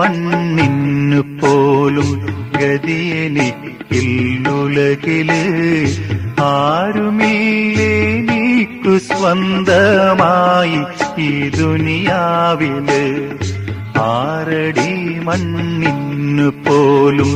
മണ്ണിന്നു പോലും ഗതിയെനിക്കില്ലുലകില് ആരുമില്ലേ നീക്കു സ്വന്തമായി ഈ ദുനിയാവില് ആരടി മണ്ണിന്നു പോലും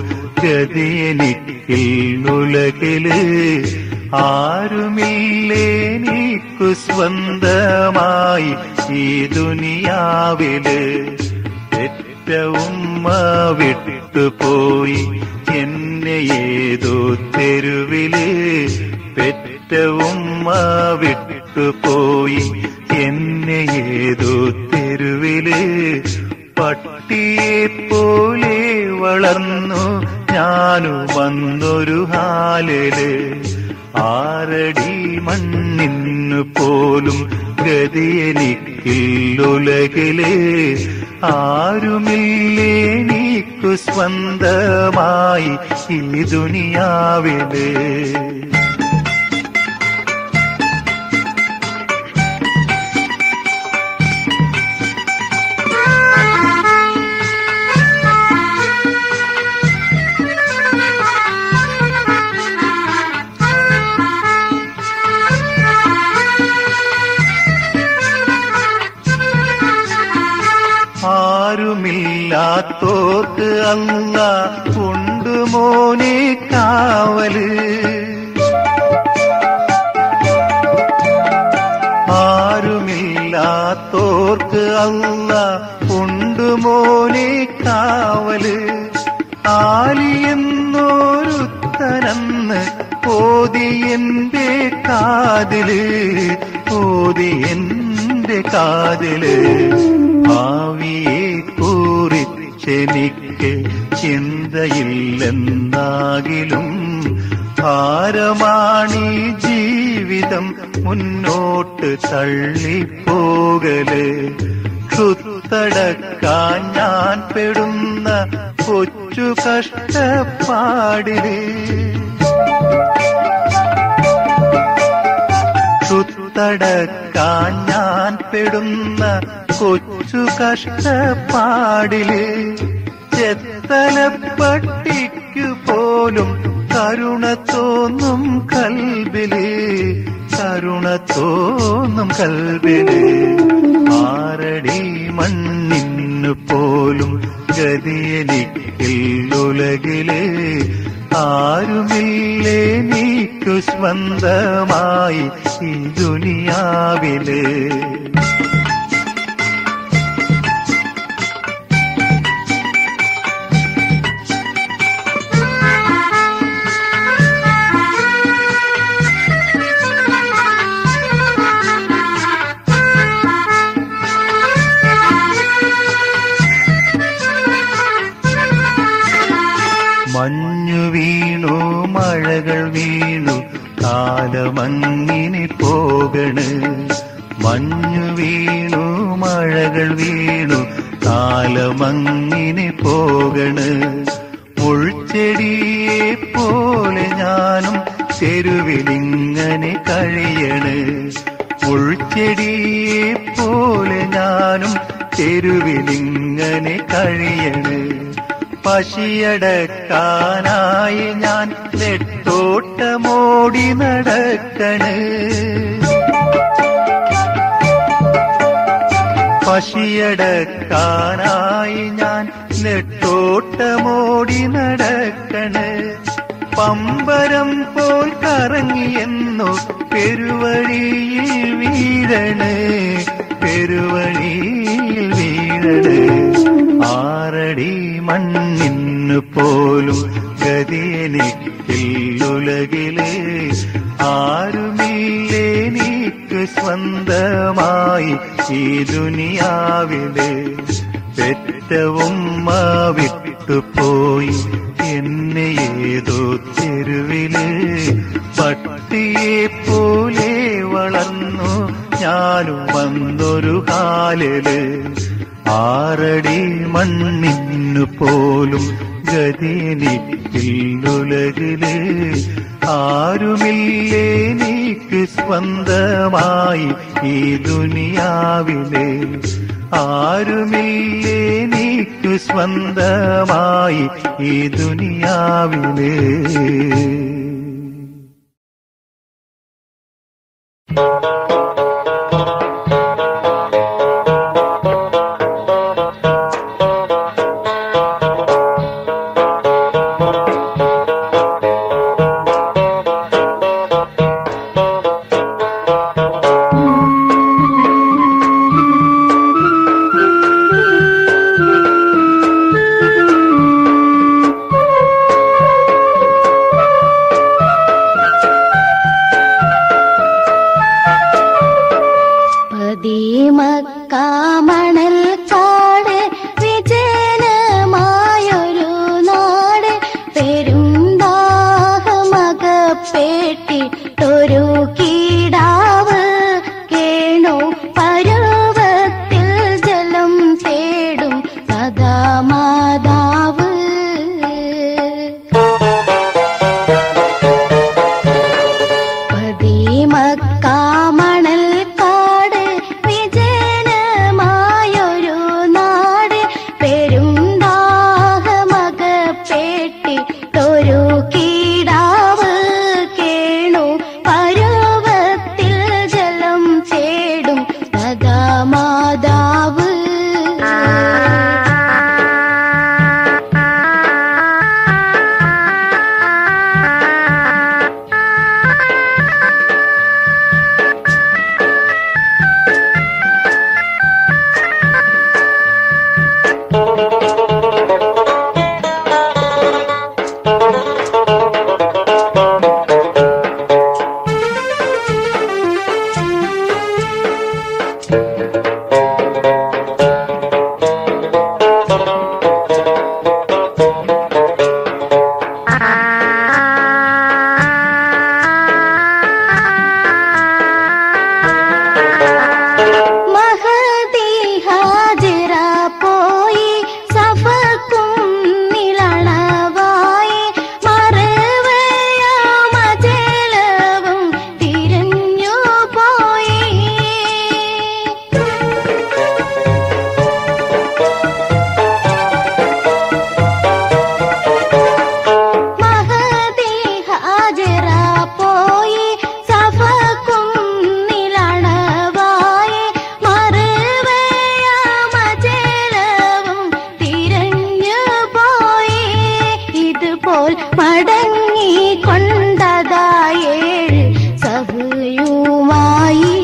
ഗതിയെനിക്കില്ലുലകില് ആരുമില്ലേ നീക്കു സ്വന്തമായി ഈ ദുനിയാവില് പെറ്റ ഉമ്മ വിട്ടുപോയി എന്നെ ഏതോ തെരുവില് പെറ്റ ഉമ്മ വിട്ടുപോയി എന്നെ ഏതോ തെരുവില് പട്ടിയെ പോലെ വളർന്നു ഞാനു വന്നൊരു ഹാലില് ആരടി മണ്ണിന്നു പോലും ഗതിയെനിക്കില്ലുലകില് ആരുമില്ലേ നീക്കു സ്വന്തമായി ഈ ദുനിയാവില് ആരുമില്ലാത്തോർക്ക് അല്ല ഉണ്ട് മോനെ കാവല് ആരുമില്ലാത്തോർക്ക് അല്ല ഉണ്ട് മോനെ കാവല് ആലിയെന്നോരുത്തനന്ന് ഓതി എന്റെ കാതില് ഓതി എന്റെ കാതില് ഭാവിയെ കുറിച്ചെനിക്ക് ചിന്തയില്ലെന്നാകിലും ഭാരമാണീ ജീവിതം മുന്നോട്ട് തള്ളിപ്പോകല് ക്ഷുത്തടക്കാൻ ഞാൻ പെടുന്ന കൊച്ചു കഷ്ടപ്പാടില് ക്ഷുത്തടക്കാൻ ഞാൻ പെടുന്ന കൊച്ചു കഷ്ടപ്പാടില് ചെത്തലപ്പട്ടിക്കു പോലും കരുണ തോന്നും കൽബില് കരുണ തോന്നും കൽബില് ആരടി മണ്ണിന്നു പോലും ഗതിയെനിക്കില്ലുലകില് ആരുമില്ലേ നീക്കു സ്വന്തമായി ഈ ദുനിയാവില് മഞ്ഞു വീണു മഴകൾ വീണു കാലമങ്ങിനി പോകണ് മഞ്ഞു വീണു മഴകൾ വീണു കാലമങ്ങിനി പോകണ് മുൾച്ചെടിയെ പോലെ ഞാനും തെരുവിലിങ്ങനെ കഴിയണ് മുൾച്ചെടിയെ പോലെ ഞാനും തെരുവിലിങ്ങനെ കഴിയണ് പശിയടക്കാനായി ഞാൻ നെട്ടോട്ടമോടി നടക്കണ് പശിയടക്കാനായി ഞാൻ നെട്ടോട്ടമോടി നടക്കണ് പമ്പരം പോൽ കറങ്ങിയെന്നു പെരുവഴിയിൽ വീഴണ് പെരുവഴിയിൽ വീഴണ് ആറടി മണ്ണിന്നു പോലും ഗതിയെനിക്കില്ലുലകില് ആരുമില്ലേ നീക്ക് സ്വന്തമായി ഈ ദുനിയാവില് പെറ്റ ഉമ്മ വിട്ടുപോയി എന്നെ ഏതോ തെരുവില് പട്ടിയെ പോലെ വളർന്നു ഞാനും വന്നൊരു കാലില് ആറടി മണ്ണിന്നു പോലും ഗതിനിക്കില്ലുലകില് ആരുമില്ലേ നീക്ക് സ്വന്തമായി ഈ ദുനിയാവില് ആരുമില്ലേ നീക്കു സ്വന്തമായി ഈ ദുനിയാവിലേ പതിമക്കാമണൽ കാട് വിജനമായൊരു നാട് പെരുന്താഹമകപ്പെട്ടിട്ടൊരു കീടാവ് കേണു പരുവത്തിൽ ജലം തേടും സദാ മാതാവ് പതിമക്കാമണൽ കാട് വിജനമായൊരു നാട് പെരുന്താഹമകപ്പെട്ടിട്ടൊരു കീടാവ് കേണു പരുവത്തിൽ ജലം തേടും സദാ മാതാവ് മഹദി ഹാജിറ പോയി സഫക്കും നിളണവായി മറവയാമജലവും തിരിഞ്ഞു പോയി മഹദി ഹാജിറ പോയി സഫക്കും നിളണവായി മറവയാമജലവും തിരഞ്ഞു പോയി ഇതുപോൽ മടങ്ങി കൊണ്ടതായേഴ് സഹയുമായി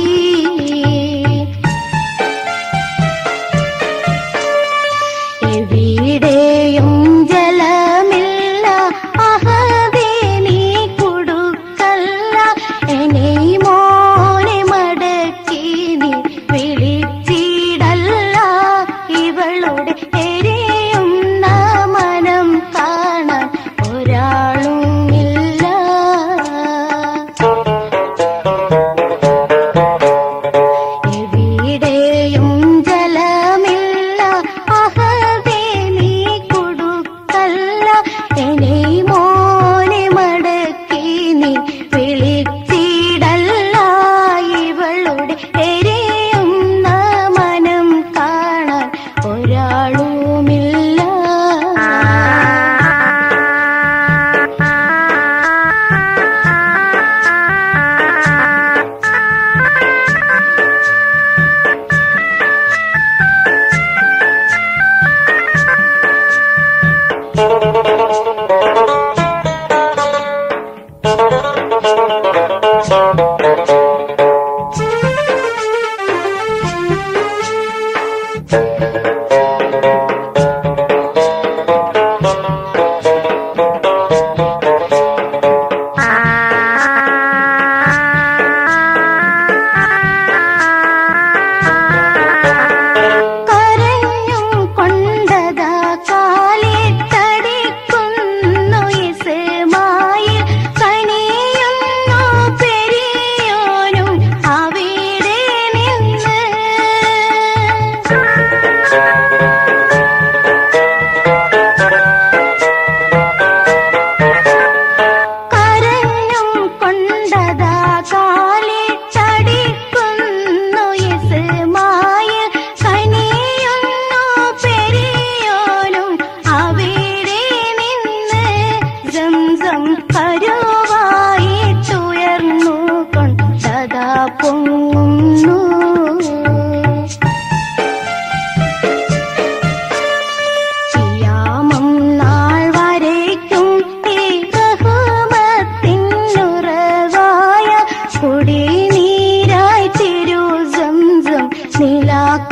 എവിടെയും ജലമില്ല അഹദേ നീ കൊടുക്കല്ല എന്നെ മോനെ മടക്കി നീ വിളിച്ചിടല്ല ഇവളുടെ എരിയുന്ന മനം കാണാൻ ഒരാളുമില്ല എവിടെയും ജലമില്ല അഹദേ നീ കൊടുക്കല്ല എന്നെ മോനെ മടക്കി നീ വിളിച്ചിടല്ല ഇവളുടെ എരിയുന്ന മനം കാണാൻ ഒരാളുമില്ല കരഞ്ഞും കൊണ്ടതാ കാലിട്ടടിക്കുന്നു ഇസ്മായിൽ കനിയുന്നു പെരിയോനും അവിടെ നിന്ന്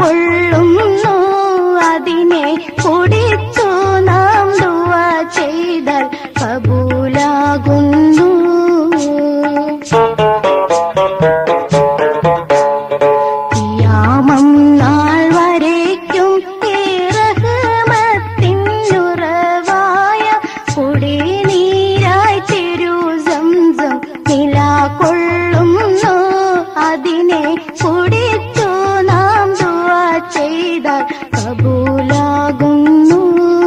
കൊള്ളുന്നു അതിനെ കുടിച്ചു നാം ദുവ ചെയ്താൽ കബൂലാകുന്നു യാമം നാൾ വരയ്ക്കും റഹ്മത്തിനുറവായ കുടിനീരായി തിരു സംസം നില കൊള്ളുന്നു അതിനെ കുടിച്ചു നാം ദുവ ചെയ്താൽ കബൂലാകുന്നു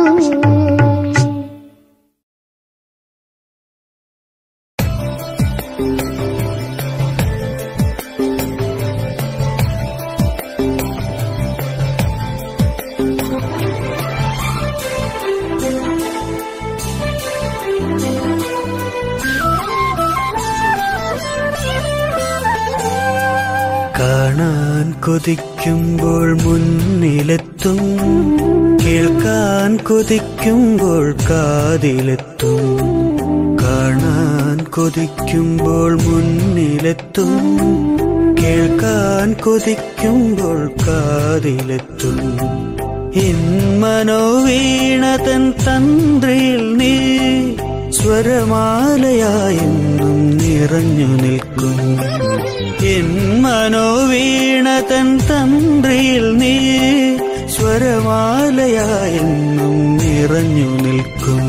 കാണാൻ കൊതിക്കുമ്പോൾ മുന്നിലെത്തും കേൾക്കാൻ കൊതിക്കുമ്പോൾ കാതിലെത്തും കാണാൻ കൊതിക്കുമ്പോൾ മുന്നിലെത്തും കേൾക്കാൻ കൊതിക്കുമ്പോൾ കാതിലെത്തും എൻ മനോവീണതൻ തന്ത്രിയിൽ നീ സ്വരമാലയായെന്നും നിറഞ്ഞു നിൽക്കും എൻ മനോവീണതൻ തന്ത്രിയിൽ നീ സ്വരമാലയായെന്നും നിറഞ്ഞു നിൽക്കും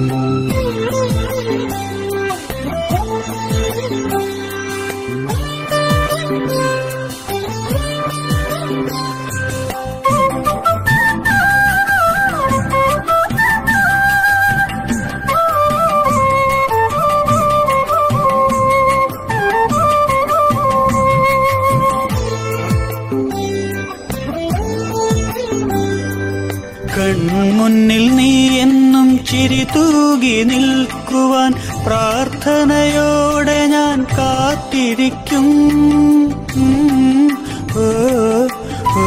കൺമുന്നിൽ നീ എന്നും ചിരി തൂകി നിൽക്കുവാൻ പ്രാർത്ഥനയോടെ ഞാൻ കാത്തിരിക്കും ഉം, ഓ, ഓ.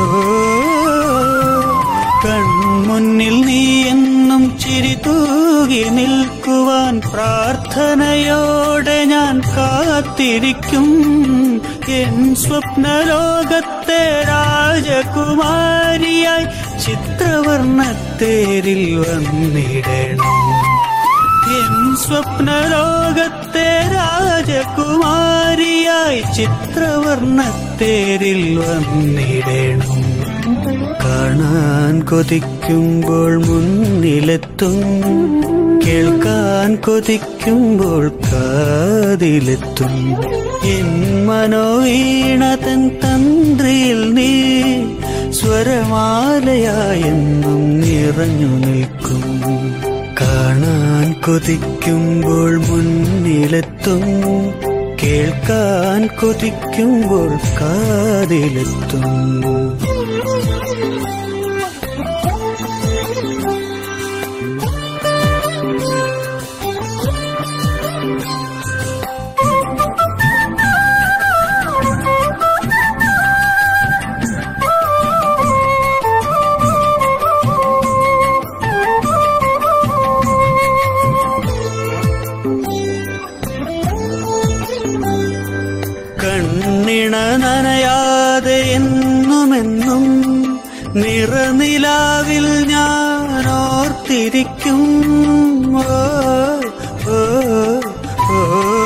കൺമുന്നിൽ നീ എന്നും ചിരി തൂകി നിൽക്കുവാൻ പ്രാർത്ഥനയോടെ ഞാൻ കാത്തിരിക്കും എൻ സ്വപ്നലോകത്തെ രാജകുമാരിയായി ചിത്രവർണ്ണത്തേരിൽ വന്നിടണം എൻ സ്വപ്നലോകത്തെ രാജകുമാരിയായി ചിത്രവർണ്ണത്തേരിൽ വന്നിടണം കാണാൻ കൊതിക്കുമ്പോൾ മുന്നിലെത്തും കേൾക്കാൻ കൊതിക്കുമ്പോൾ കാതിലെത്തും എൻ മനോവീണതൻ തന്ത്രിയിൽ നീ സ്വരമാലയായെന്നും നിറഞ്ഞു നിൽക്കും കാണാൻ കൊതിക്കുമ്പോൾ മുന്നിലെത്തും കേൾക്കാൻ കൊതിക്കുമ്പോൾ കാതിലെത്തും കണ്ണിണ നനയാതെ എന്നുമെന്നും നിറനിലാവിൽ ഞാൻ ഓർത്തിരിക്കും ഓ, ഓ, ഓ.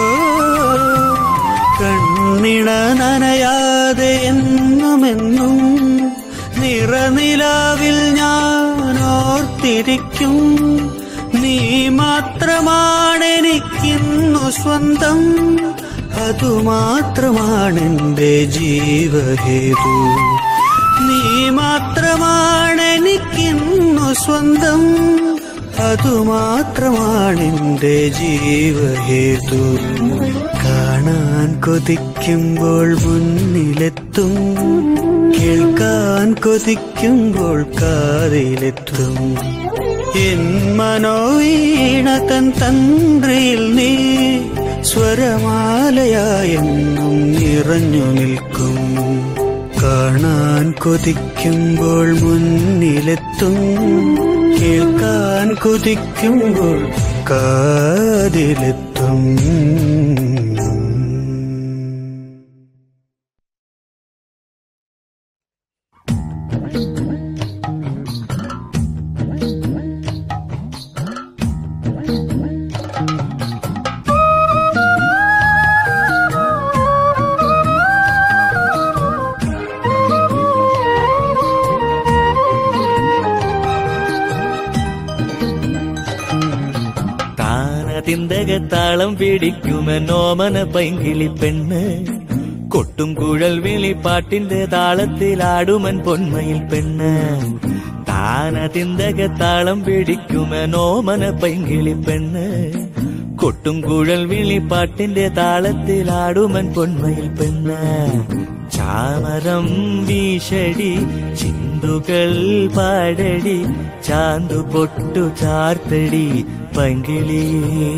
കണ്ണിണ നനയാതെ എന്നുമെന്നും നിറനിലാവിൽ ഞാൻ ഓർത്തിരിക്കും നീ മാത്രമാണെനിക്കിന്നു സ്വന്തം അതുമാത്രമാണെന്റെ ജീവഹേതു നീ മാത്രമാണെനിക്കിന്നു സ്വന്തം അതുമാത്രമാണെന്റെ ജീവഹേതു കാണാൻ കൊതിക്കുമ്പോൾ മുന്നിലെത്തും കേൾക്കാൻ കൊതിക്കുമ്പോൾ കാതിലെത്തും എൻ മനോവീണ തൻ തന്ത്രിയിൽ നീ സ്വരമാലയായെന്നും നിറഞ്ഞു നിൽക്കും കാണാൻ കൊതിക്കുമ്പോൾ മുന്നിലെത്തും കേൾക്കാൻ കൊതിക്കുമ്പോൾ കാതിലെത്തും താനത്തിന്തകത്താളം പിടിക്കുമെന്നോമന പൈങ്കിളി പെണ്ണ് കൊട്ടും കുഴൽ വിളിപ്പാട്ടിന്റെ താളത്തിലാടുമൻ പൊന്മയിൽ പെണ്ണ് താനതിന്തകത്താളം പിടിക്കുമെന്നോമന പൈങ്കിളി പെണ്ണ് കൊട്ടും കുഴൽ വിളിപ്പാട്ടിന്റെ താളത്തിലാടുമൻ പൊന്മയിൽ പെണ്ണ് ചാമരം വീശടി ചിന്തുകൾ പാടടി ചാന്തു പൊട്ടു ചാർത്തടി പങ്കിളിയേ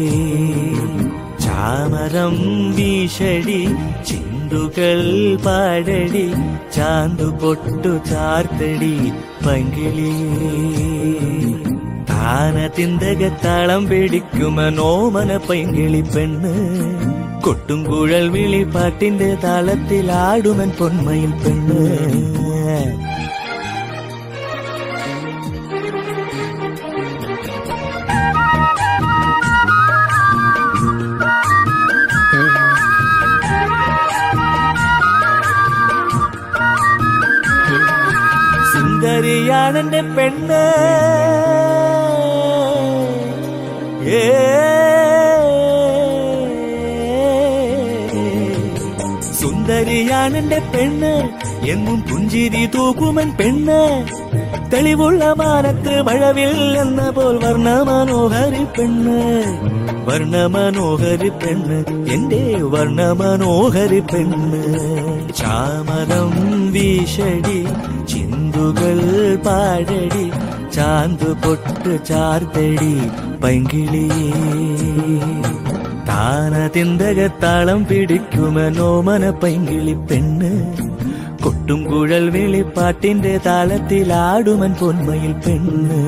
ചാമരം വീശടി ചിന്തുകൾ പാടടി ചാന്തു പൊട്ടു ചാർത്തടി പങ്കിളിയേ താനത്തിന്തകത്താളം പിടിക്കുമനോമന പൈങ്കിളി പെണ്ണ് കൊട്ടും കുഴൽ വിളിപ്പാട്ടിന്റെ താളത്തിലാടുമൻ പൊന്മയിൽ പെണ്ണ് സുന്ദരിയാണെന്റെ പെണ്ണ് ഏ സുന്ദരിയാണെന്റെ പെണ്ണ് എന്നും പുഞ്ചിരി തൂക്കുമൻ പെണ്ണ് തെളിവുള്ള മാനത്ത് മഴവിൽ എന്ന പോൽ വർണ്ണമനോഹരി പെണ്ണ് വർണ്ണമനോഹരി പെണ്ണ് എന്റെ വർണ്ണമനോഹരി പെണ്ണ് ചാമരം വീശടി ചിന്തുകൾ പാടടി ചാന്തു പൊട്ട് ചാർത്തടി പൈങ്കിളിയേ താനതിന്തകത്താളം പിടിക്കുമെന്നോമന പൈങ്കിളി പെണ്ണ് കൊട്ടും കുഴൽ വിളിപ്പാട്ടിന്റെ താളത്തിലാടുമൻ പൊന്മയിൽ പെണ്ണ്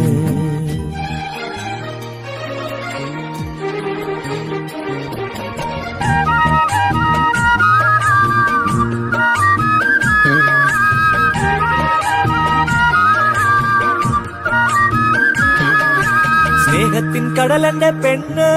സ്നേഹത്തിൻ കടലന്റെ പെണ്ണ്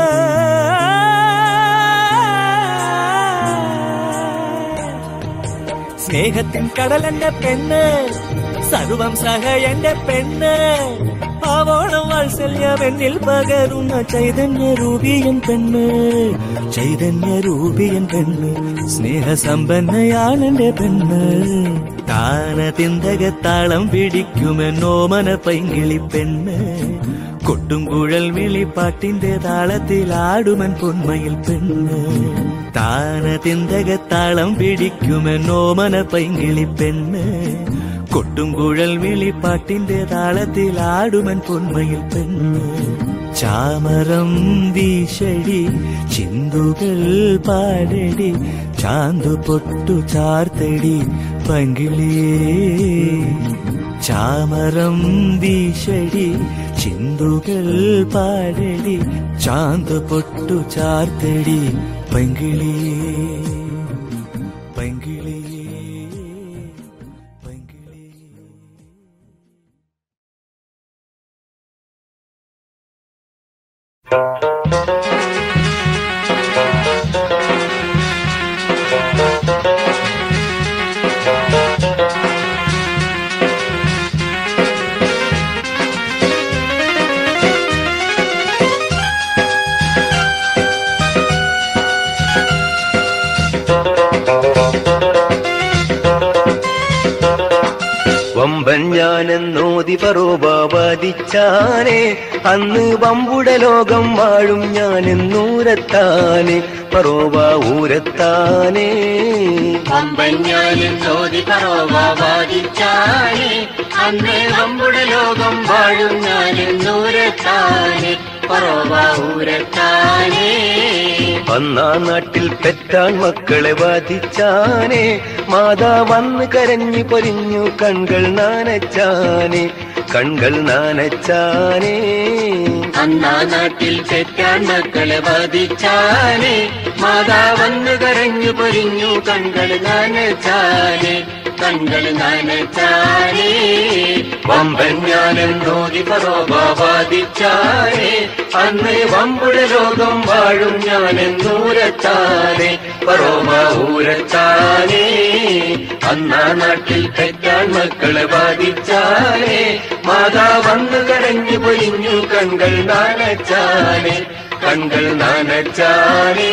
സ്നേഹത്തിൻ കടലന്റെ പെണ്ണ് സർവം സഹയന്റെ പെണ്ണ് ആവോളം വാത്സല്യം എന്നിൽ പകരുന്ന ചൈതന്യ രൂപിയൻ പെണ്ണ് ചൈതന്യ രൂപിയൻ പെണ്ണ് സ്നേഹസമ്പന്നയാണെന്റെ പെണ്ണ് താനതിന്തകത്താളം പിടിക്കുമെന്നോമന പൈങ്കിളി പെണ്ണ് കൊട്ടും കുഴൽ വിളിപ്പാട്ടിന്റെ താളത്തിലാടുമൻ പൊന്മയിൽ പെണ്ണ് താനതിന്തകത്താളം പിടിക്കുമെന്നോമന പൈങ്കിളി പെണ്ണ് കൊട്ടും കുഴൽ വിളിപ്പാട്ടിന്റെ താളത്തിലാടുമൻ പൊന്മയിൽ പെണ്ണ് ചാമരം വീശടി ചിന്തുകൾ പാടടി ചാന്തു പൊട്ടു ചാർത്തടി പങ്കിളിയേ ചാമരം വീശടി ചിന്തുകൾ പാടടി ചാന്ത് പൊട്ടു ചാർത്തടി പങ്കിളിയേ പങ്കിളിയേ പങ്കിളിയേ വമ്പൻ ഞാനെന്നോതി പരോപാവാദിച്ചാനെ അന്ന് വമ്പുട ലോകം വാഴും ഞാനെന്നൂരത്താനെ പരോവാ ഊരത്താനേ വമ്പഞ്ഞാലും ചോതി പറോവാദിച്ചാനെ അന്ന് നമ്മുടെ ലോകം വാഴും ഞാനും നൂരത്താനെ പറോവാഊരത്താനേ അന്നാ നാട്ടിൽ പെറ്റാൻ മക്കളെ വാദിച്ചാനെ മാതാ വന്ന് കരഞ്ഞു പൊരിഞ്ഞു കൺകൾ നാനച്ചാനെ കൺകൾ നാനച്ചാനേ അന്നാ നാട്ടിൽ തെറ്റാൻ മക്കളെ വധിച്ചാനെ മാതാവന്ന് കരഞ്ഞു പൊരിഞ്ഞു കൺകൾ നനച്ചാനെ കൺകൾ നനച്ചാനെ വമ്പൻ ഞാനെന്നോതി പരോപാവാദിച്ചാനേ അന്ന് വമ്പുടെ ലോകം വാഴും ഞാനെന്നൂരത്താനേ പരോമ ഊരത്താനേ അന്നാ നാട്ടിൽ പെറ്റാൻ മക്കളെ ബാധിച്ചാനേ മാതാ വന്നു കരഞ്ഞു പൊലിഞ്ഞു കൺകൾ നാനച്ചാനേ കൺകൾ നാനച്ചാനേ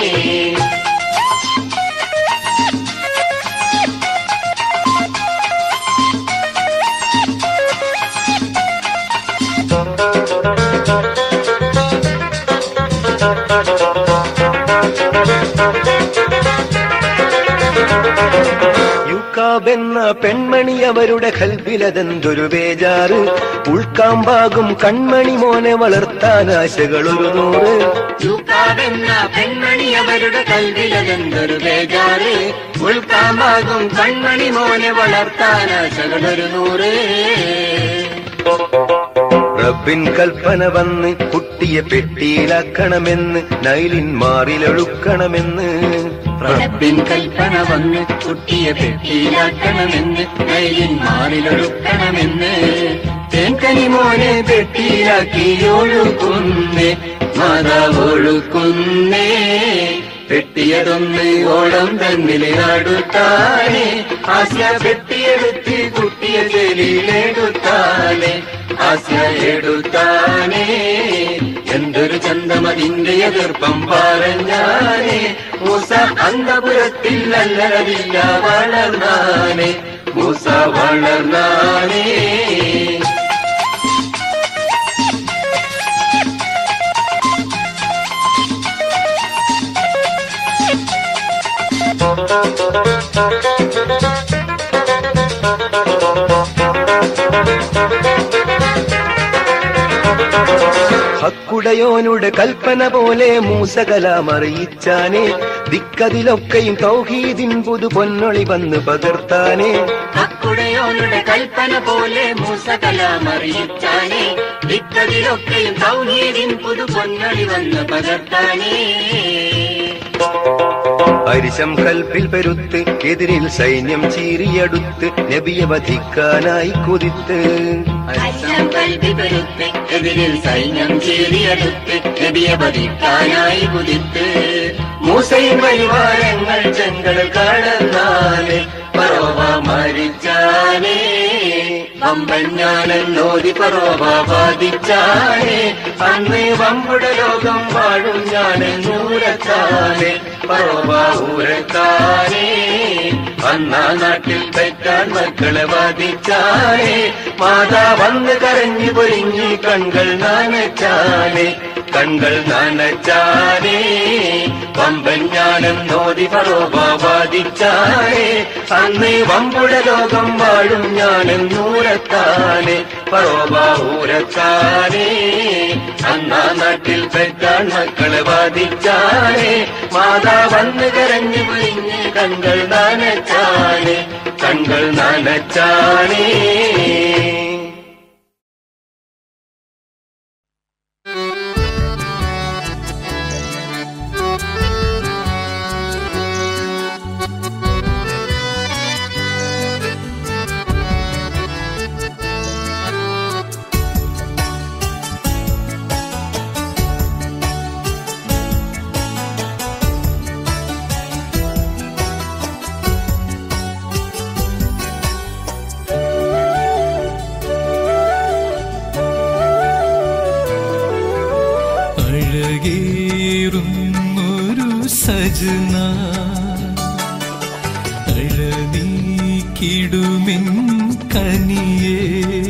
യുക്കാബെന്ന പെൺമണി അവരുടെ കൽവിലതെന്തൊരു ബേജാറ് ഉൾക്കാമ്പാകും കൺമണി മോനെ വളർത്താൻ ആശകളൊരു നൂറ് യുക്കാബെന്ന പെൺമണി അവരുടെ കൽവിലതെന്തൊരു ബേജാറ് ഉൾക്കാമ്പാകും കൺമണി മോനെ വളർത്താൻ ആശകളൊരു നൂറ് റബ്ബിൻ കൽപ്പന വന്ന് കുട്ടിയെ പെട്ടിയിലാക്കണമെന്ന് നൈലിൻ മാറിലൊഴുക്കണമെന്ന് റബ്ബിൻ കൽപ്പന വന്ന് കുട്ടിയെ പെട്ടിയിലാക്കണമെന്ന് നൈലിൻ മാറിലൊഴുക്കണമെന്ന് തേൻകനി മോനെ പെട്ടിയിലാക്കി ഒഴുക്കുന്നേ മാതാവ് ഒഴുക്കുന്നേ പെട്ടിയതൊന്ന് ഓളം തന്നിലെ അടുത്താനെ ആസ്യ പെട്ടിയെടുത്ത് കുട്ടിയെ ജയിലെടുത്താനെ ആസ്യ എടുത്താനേ എന്തൊരു ചന്തമതിന്റെ എതിർപ്പം പറഞ്ഞാനേ മൂസ അന്തപുരത്തിൽ അല്ലറവില്ല വളർന്നാനേ മൂസ വളർന്നാനേ ഹക്കുടയോനുടെ കൽപ്പന പോലെ മൂസകലാമറിയിച്ചാനേ ദിക്കതിലൊക്കെയും തൗഹീദിൻ പുതു പൊന്നൊളി വന്ന് പകർത്താനേ ഹക്കുടയോനുടെ കൽപ്പന പോലെ മൂസകലാമറിയിച്ചാനേ ദിക്കതിലൊക്കെയും തൗഹീദിൻ പുതു പൊന്നൊളി വന്ന് പകർത്താനേ അരിശം കൽപ്പിൽ പെരുത്ത് എതിരിൽ സൈന്യം ചീറിയടുത്ത് നബിയെ വധിക്കാനായി കുതിത്ത് അരിശം കൽപ്പിൽ പെരുത്ത് എതിരിൽ സൈന്യം ചീറിയടുത്ത് നബിയെ വധിക്കാനായി കുതിത്ത് മൂസയും പരിവാരങ്ങൾ ചെങ്കൽ കടന്നാലേ പറോവ മരിച്ചാനേ വമ്പൻ ഞാനെന്നോതി പറോവ ബാധിച്ചാനേ അന്ന് വമ്പുട ലോകം വാഴും ഞാനെന്നൂരത്താനേ പറോവ ഊരത്താനേ അന്നാ നാട്ടിൽ പെറ്റാൻ മക്കളെ ബാധിച്ചാനേ മാതാ വന്ന് കരഞ്ഞു പൊരിഞ്ഞു കൺകൾ നാനച്ചാനേ കൺകൾ നാനച്ചാനേ വമ്പൻ ഞാനും നോതി പറോപാദിച്ചാനേ അന്ന് വമ്പുട ലോകം വാഴും ഞാനും നൂരത്താനേ പറോപാഊരത്താനേ അന്നാ നാട്ടിൽ പെറ്റാൻ മക്കളെ ബാധിച്ചാനേ മാതാ വന്ന് കരഞ്ഞു പൊരിഞ്ഞ് കൺകൾ നാനച്ചാനേ കൺകൾ നാനച്ചാനേ അഴകേറുന്നൊരു സജന അഴനീക്കിടുമിൻ കനിയേ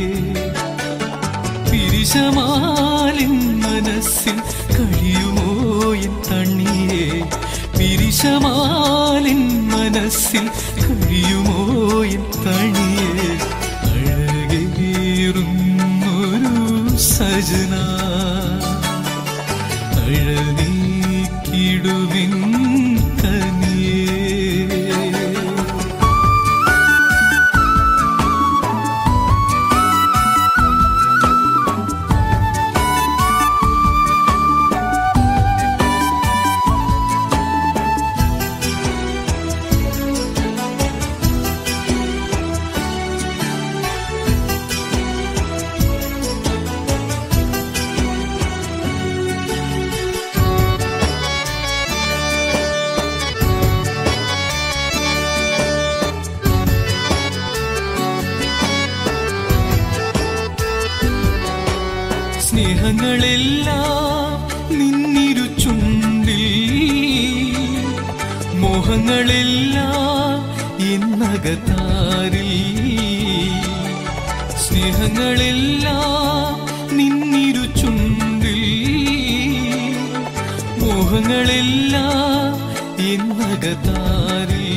പിരിശമാലിൻ മനസ്സിൽ കഴിയുമോ എൻ തണ്ണിയേ പിരിശമാലിൻ മനസ്സിൽ കഴിയുമോ എൻ തണിയേ അഴകേറുന്നൊരു സജന അഴനീക്കിടുവിൻ കനിയേ സ്നേഹങ്ങളെല്ലാം നിന്നിരു ചുണ്ടിൽ മോഹങ്ങളെല്ലാം എന്നകത്താരിൽ സ്നേഹങ്ങളെല്ലാം നിന്നിരു ചുണ്ടിൽ മോഹങ്ങളെല്ലാം എന്നകത്താരിൽ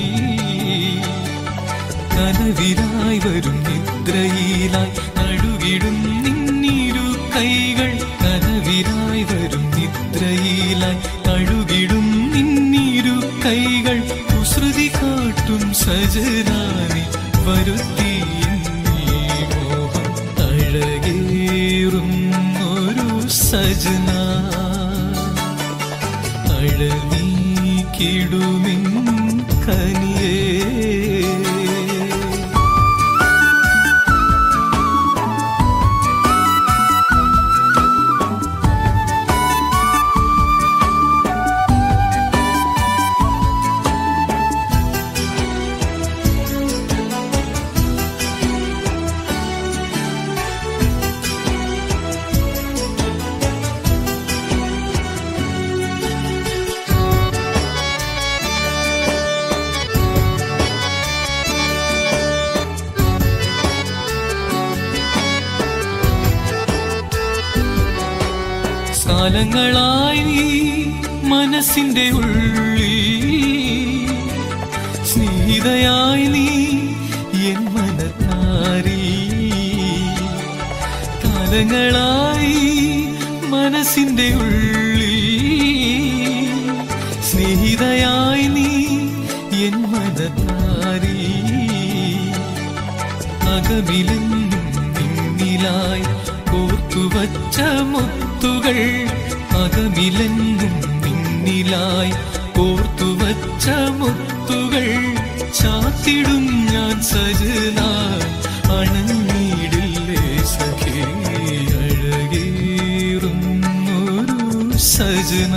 കനവിലായി വരും നിദ്രയിലായി നടുകിടും നിന്നിരു കൈകൾ കനവിലായി വരും നിദ്രയിലായി നടുകിടും നിന്നിരു കൈകൾ കുസൃതി കാട്ടും സജനാനി വരുത്തി എന്നീ മോഹം അഴകേറും ഒരു സജന അഴനീക്കിടുമിൻ കനിയേ കാലങ്ങളായി നീ മനസ്സിന്റെ ഉള്ളിൽ സ്നേഹിതയായി നീ എൻ മനത്താരി കാലങ്ങളായി മനസ്സിന്റെ ഉള്ളിൽ സ്നേഹിതയായി നീ എൻ മനത്താരി അകമിലെന്നും നിന്നിലായി കോർത്തുവച്ച മുത്തുകൾ അകമിലെന്നും നിന്നിലായി കോർത്തുവച്ച മുത്തുകൾ ചാത്തിടും ഞാൻ സജനായി അണഞ്ഞിടില്ലേ സഖേ അഴകേറും ഒരു സജന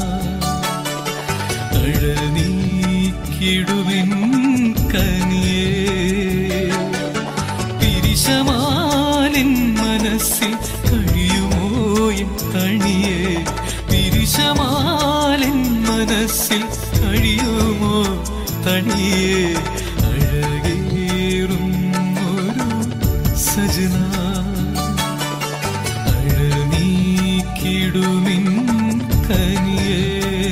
അഴനീക്കിടുവിൻ കനിയേ പിരിശമാലിൻ മനസ്സിൽ കഴിയുമോ എൻ തണിയേ പിരിശമാലിൻ മനസ്സിൽ കഴിയുമോ തണിയേ അഴകേറും ഒരു സജന അഴനീക്കിടുമിൻ കനിയേ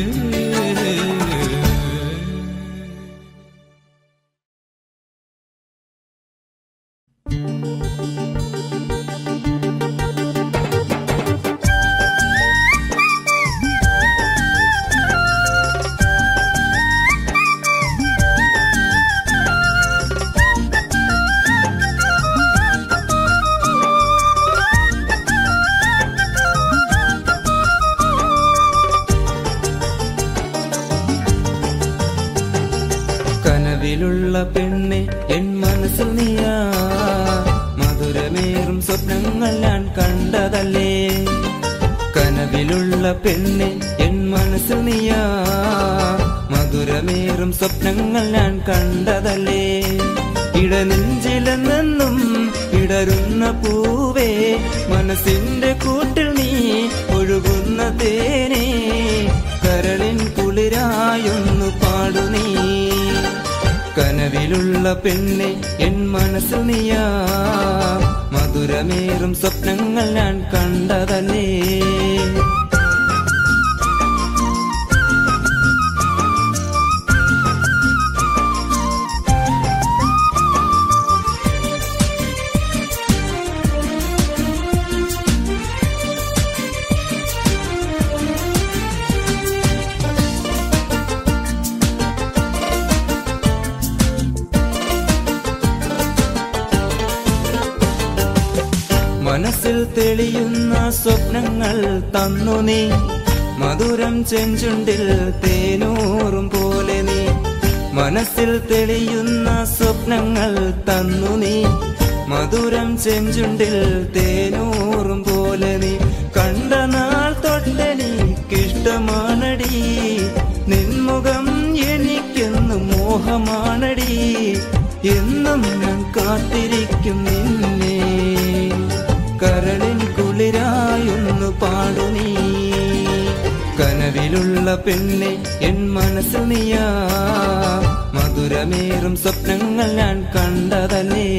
കനവിലുള്ള പെണ്ണെ എൻ മനസ്സിൽ നീയാ മധുരമേറും സ്വപ്നങ്ങൾ ഞാൻ കണ്ടതല്ലേ കനവിലുള്ള പെണ്ണെ എൻ മനസ്സിൽ നീയാ മധുരമേറും സ്വപ്നങ്ങൾ ഞാൻ കണ്ടതല്ലേ ഇടനെഞ്ചിലെന്നും ഇടരുന്ന പൂവേ മനസ്സിന്റെ കൂട്ടിൽ നീ ഒഴുകുന്ന തേനേ കരളിൻ കുളിരായൊന്നു പാടു നീ കനവിലുള്ള പെണ്ണെ എൻ മനസ്സിൽ നീയാ മധുരമേറും സ്വപ്നങ്ങൾ ഞാൻ കണ്ടതല്ലേ മനസ്സിൽ തെളിയുന്ന സ്വപ്നങ്ങൾ തന്നു നീ മധുരം ചെഞ്ചുണ്ടിൽ തേനൂറും പോലെ നീ മനസ്സിൽ തെളിയുന്ന സ്വപ്നങ്ങൾ തന്നു നീ മധുരം ചെഞ്ചുണ്ടിൽ തേനൂറും പോലെ നീ കണ്ട നാൾ തൊട്ടെനിക്കിഷ്ടമാണടി നിൻമുഖം എനിക്കെന്ന് മോഹമാണടി എന്നും ഞാൻ കാത്തിരിക്കും നിന്നെ കരളിൻ കുളിരായോ ഒന്ന് പാടു നീ കനവിലുള്ള പെണ്ണെ എൻ മനസ്സിൽ നീയാ മധുരമേറും സ്വപ്നങ്ങൾ ഞാൻ കണ്ടതല്ലേ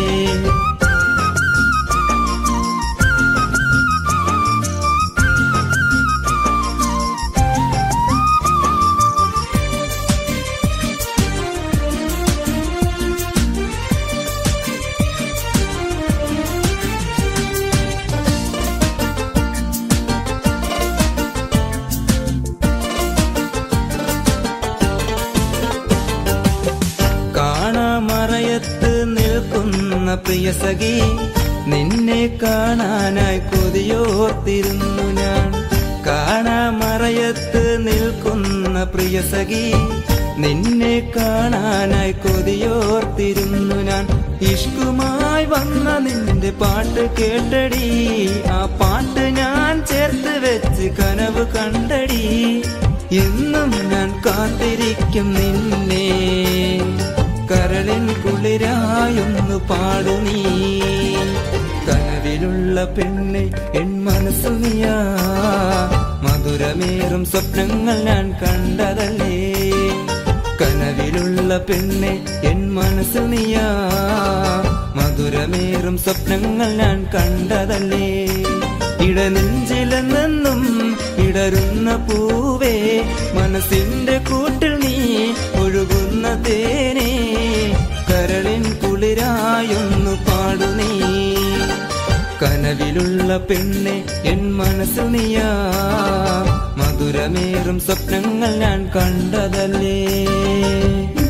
കാണാമറയത്ത് നിൽക്കുന്ന പ്രിയ സഖി നിന്നെ കാണാനായി കൊതിയോർത്തിരുന്നു ഞാൻ കാണാമറയത്ത് നിൽക്കുന്ന പ്രിയ സഖി നിന്നെ കാണാനായി കൊതിയോർത്തിരുന്നു ഞാൻ ഇഷ്കുമായി വന്ന നിന്റെ പാട്ട് കേട്ടടി ആ പാട്ട് ഞാൻ ചേർത്ത് വെച്ച് കനവ് കണ്ടടി എന്നും ഞാൻ കാത്തിരിക്കും നിന്നെ കരളിൻ കുളിരായൊന്നു പാടു നീ കനവിലുള്ള പെണ്ണെ എൻ മനസ്സു നീയാ മധുരമേറും സ്വപ്നങ്ങൾ ഞാൻ കണ്ടതല്ലേ കനവിലുള്ള പെണ്ണെ എൻ മനസ്സു നീയാ മധുരമേറും സ്വപ്നങ്ങൾ ഞാൻ കണ്ടതല്ലേ ഇടനെഞ്ചിലെന്നും ഇടരുന്ന പൂവേ മനസ്സിന്റെ കൂട്ടിൽ നീ ഒഴുകുന്ന തേനേ കരളിൻ കുളിരായൊന്നു പാടു നീ കനവിലുള്ള പെണ്ണെ എൻ മനസ്സു നീയാ മധുരമേറും സ്വപ്നങ്ങൾ ഞാൻ കണ്ടതല്ലേ